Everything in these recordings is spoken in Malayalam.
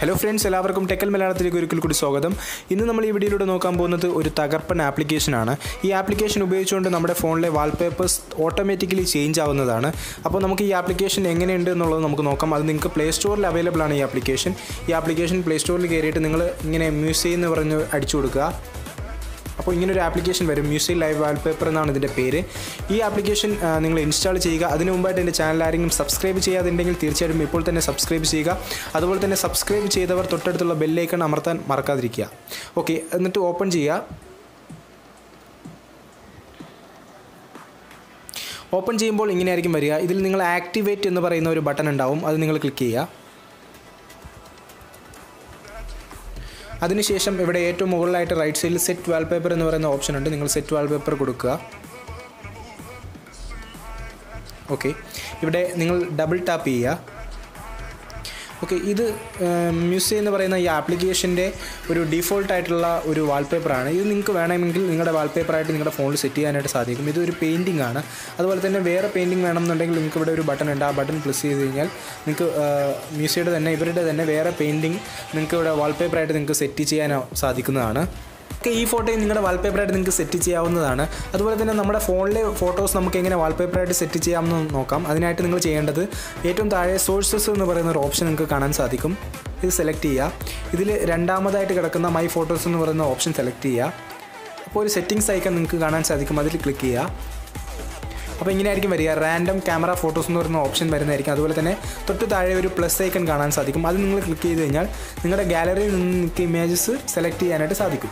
ഹലോ ഫ്രണ്ട്സ് എല്ലാവർക്കും ടെക്കൽ മലയാളത്തിലേക്ക് ഒരിക്കൽ കൂടി സ്വാഗതം ഇന്ന് നമ്മൾ ഈ വീഡിയോയിലൂടെ നോക്കാൻ പോകുന്നത് ഒരു തകർപ്പൻ ആപ്ലിക്കേഷനാണ് ഈ ആപ്ലിക്കേഷൻ ഉപയോഗിച്ചുകൊണ്ട് നമ്മുടെ ഫോണിലെ വാൾപേപ്പേഴ്സ് ഓട്ടോമാറ്റിക്കലി ചേഞ്ച് ആവുന്നതാണ് അപ്പോൾ നമുക്ക് ഈ ആപ്ലിക്കേഷൻ എങ്ങനെയുണ്ട് എന്നുള്ളത് നമുക്ക് നോക്കാം അത് നിങ്ങൾക്ക് പ്ലേ സ്റ്റോറിൽ അവൈലബിൾ ആണ് ഈ ആപ്ലിക്കേഷൻ ഈ ആപ്ലിക്കേഷൻ പ്ലേ സ്റ്റോറിൽ കയറിയിട്ട് നിങ്ങൾ ഇങ്ങനെ മ്യൂസിയം എന്ന് പറഞ്ഞ് അടിച്ചു കൊടുക്കുക അപ്പോൾ ഇങ്ങനെ ഒരു ആപ്ലിക്കേഷൻ വരും മ്യൂസിക് ലൈവ് വാൾപേപ്പർ എന്നാണ് ഇതിൻ്റെ പേര് ഈ ആപ്ലിക്കേഷൻ ആ, നിങ്ങൾ ഇൻസ്റ്റാൾ ചെയ്യുക അതിന് മുമ്പായിട്ട് എൻ്റെ ചാനൽ ആരെങ്കിലും സബ്സ്ക്രൈബ് ചെയ്യാതുണ്ടെങ്കിൽ തീർച്ചയായിട്ടും ഇപ്പോൾ തന്നെ സബ്സ്ക്രൈബ് ചെയ്യുക അതുപോലെ തന്നെ സബ്സ്ക്രൈബ് ചെയ്തവർ തൊട്ടടുത്തുള്ള ബെല്ലൈക്കൺ അമർത്താൻ മറക്കാതിരിക്കുക ഓക്കെ എന്നിട്ട് ഓപ്പൺ ചെയ്യുക ഓപ്പൺ ചെയ്യുമ്പോൾ ഇങ്ങനെയായിരിക്കും വരിക ഇതിൽ നിങ്ങൾ ആക്ടിവേറ്റ് എന്ന് പറയുന്ന ഒരു ബട്ടൺ ഉണ്ടാവും അത് നിങ്ങൾ ക്ലിക്ക് ചെയ്യുക അതിനുശേഷം ഇവിടെ ഏറ്റവും മുകളിലായിട്ട് റൈറ്റ് സൈഡിൽ സെറ്റ് വാൾപേപ്പർ എന്ന് പറയുന്ന ഓപ്ഷൻ ഉണ്ട് നിങ്ങൾ സെറ്റ് വാൾപേപ്പർ കൊടുക്കുക ഓക്കെ ഇവിടെ നിങ്ങൾ ഡബിൾ ടാപ്പ് ചെയ്യുക ഓക്കെ ഇത് മ്യൂസിയം എന്ന് പറയുന്ന ഈ ആപ്ലിക്കേഷൻ്റെ ഒരു ഡിഫോൾട്ട് ആയിട്ടുള്ള ഒരു വാൾപേപ്പറാണ് ഇത് നിങ്ങൾക്ക് വേണമെങ്കിൽ നിങ്ങളുടെ വാൾപേപ്പറായിട്ട് നിങ്ങളുടെ ഫോണിൽ സെറ്റ് ചെയ്യാനായിട്ട് സാധിക്കും ഇത് ഒരു പെയിൻറ്റിംഗ് ആണ് അതുപോലെ തന്നെ വേറെ പെയിൻറ്റിംഗ് വേണമെന്നുണ്ടെങ്കിൽ നിങ്ങൾക്ക് ഇവിടെ ഒരു ബട്ടൺ ഉണ്ട് ആ ബട്ടൺ പ്ലസ് ചെയ്ത് കഴിഞ്ഞാൽ നിങ്ങൾക്ക് മ്യൂസിയയുടെ തന്നെ ഇവരുടെ തന്നെ വേറെ പെയിൻറ്റിംഗ് നിങ്ങൾക്ക് ഇവിടെ വാൾപേപ്പറായിട്ട് നിങ്ങൾക്ക് സെറ്റ് ചെയ്യാൻ സാധിക്കുന്നതാണ് ഒക്കെ ഈ ഫോട്ടോയും നിങ്ങളുടെ വാൾപേപ്പറായിട്ട് നിങ്ങൾക്ക് സെറ്റ് ചെയ്യാവുന്നതാണ് അതുപോലെ തന്നെ നമ്മുടെ ഫോണിലെ ഫോട്ടോസ് നമുക്ക് എങ്ങനെ വാൾപേപ്പറായിട്ട് സെറ്റ് ചെയ്യാമെന്ന് നോക്കാം അതിനായിട്ട് നിങ്ങൾ ചെയ്യേണ്ടത് ഏറ്റവും താഴെ സോഴ്സസ് എന്ന് പറയുന്ന ഒരു ഓപ്ഷൻ നിങ്ങൾക്ക് കാണാൻ സാധിക്കും ഇത് സെലക്ട് ചെയ്യുക ഇതിൽ രണ്ടാമതായിട്ട് കിടക്കുന്ന മൈ ഫോട്ടോസ് എന്ന് പറയുന്ന ഓപ്ഷൻ സെലക്ട് ചെയ്യുക അപ്പോൾ ഒരു സെറ്റിംഗ്സ് ഐക്കൺ നിങ്ങൾക്ക് കാണാൻ സാധിക്കും അതിൽ ക്ലിക്ക് ചെയ്യുക അപ്പോൾ ഇങ്ങനെയായിരിക്കും വരിക റാൻഡം ക്യാമറ ഫോട്ടോസ് എന്ന് പറയുന്ന ഓപ്ഷൻ വരുന്നതായിരിക്കും അതുപോലെ തന്നെ തൊട്ട് താഴെ ഒരു പ്ലസ് ഐക്കൺ കാണാൻ സാധിക്കും അത് നിങ്ങൾ ക്ലിക്ക് ചെയ്ത് കഴിഞ്ഞാൽ നിങ്ങളുടെ ഗാലറിയിൽ നിന്ന് നിങ്ങൾക്ക് ഇമേജസ് സെലക്ട് ചെയ്യാനായിട്ട് സാധിക്കും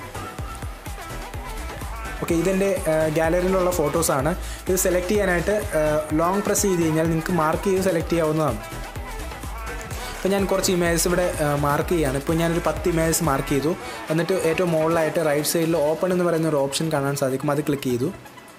ഓക്കെ ഇതെൻ്റെ ഗാലറിയിലുള്ള ഫോട്ടോസാണ് ഇത് സെലക്ട് ചെയ്യാനായിട്ട് ലോങ് പ്രസ് ചെയ്ത് കഴിഞ്ഞാൽ നിങ്ങൾക്ക് മാർക്ക് ചെയ്ത് സെലക്ട് ചെയ്യാവുന്നതാണ് ഇപ്പോൾ ഞാൻ കുറച്ച് ഇമേജസ് ഇവിടെ മാർക്ക് ചെയ്യുകയാണ് ഇപ്പോൾ ഞാനൊരു പത്ത് ഇമേജസ് മാർക്ക് ചെയ്തു എന്നിട്ട് ഏറ്റവും മുകളിലായിട്ട് റൈറ്റ് സൈഡിൽ ഓപ്പൺ എന്ന് പറയുന്ന ഒരു ഓപ്ഷൻ കാണാൻ സാധിക്കും അത് ക്ലിക്ക് ചെയ്തു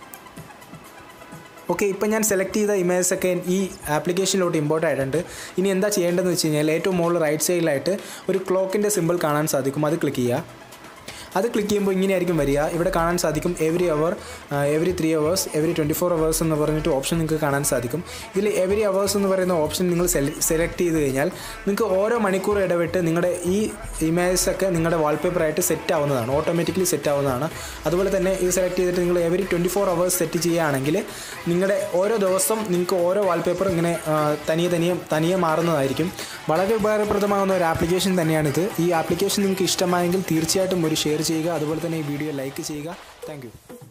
ഓക്കെ ഇപ്പം ഞാൻ സെലക്ട് ചെയ്ത ഇമേജസ് ഒക്കെ ഈ ആപ്ലിക്കേഷനിലോട്ട് ഇമ്പോർട്ട് ആയിട്ടുണ്ട് ഇനി എന്താ ചെയ്യേണ്ടതെന്ന് വെച്ച് കഴിഞ്ഞാൽ ഏറ്റവും മുകളിൽ റൈറ്റ് സൈഡിലായിട്ട് ഒരു ക്ലോക്കിൻ്റെ സിമ്പിൾ കാണാൻ സാധിക്കും അത് ക്ലിക്ക് ചെയ്യുക അത് ക്ലിക്ക് ചെയ്യുമ്പോൾ ഇങ്ങനെയായിരിക്കും വരിക ഇവിടെ കാണാൻ സാധിക്കും every hour every three hours every twenty four hours എന്ന് പറഞ്ഞിട്ട് ഓപ്ഷൻ നിങ്ങൾക്ക് കാണാൻ സാധിക്കും ഇതിൽ എവറി അവേഴ്സ് എന്ന് പറയുന്ന ഓപ്ഷൻ നിങ്ങൾ സെലക്ട് ചെയ്ത് കഴിഞ്ഞാൽ നിങ്ങൾക്ക് ഓരോ മണിക്കൂർ ഇടവിട്ട് നിങ്ങളുടെ ഈ ഇമേജസ് ഒക്കെ നിങ്ങളുടെ വാൾപേപ്പറായിട്ട് സെറ്റ് ആവുന്നതാണ് ഓട്ടോമാറ്റിക്കലി സെറ്റ് ആവുന്നതാണ് അതുപോലെ തന്നെ ഇത് സെലക്ട് ചെയ്തിട്ട് നിങ്ങൾ every twenty four hours set ചെയ്യുകയാണെങ്കിൽ നിങ്ങളുടെ ഓരോ ദിവസം നിങ്ങൾക്ക് ഓരോ വാൾപേപ്പർ ഇങ്ങനെ ആ, തനിയെ തനിയെ തനിയെ മാറുന്നതായിരിക്കും വളരെ ഉപകാരപ്രദമാകുന്ന ഒരു ആപ്ലിക്കേഷൻ തന്നെയാണിത് ഈ ആപ്ലിക്കേഷൻ നിങ്ങൾക്ക് ഇഷ്ടമായെങ്കിൽ തീർച്ചയായിട്ടും ഒരു ഷെയർ ചെയ്യുക അതുപോലെ തന്നെ ഈ വീഡിയോ ലൈക്ക് ചെയ്യുക താങ്ക്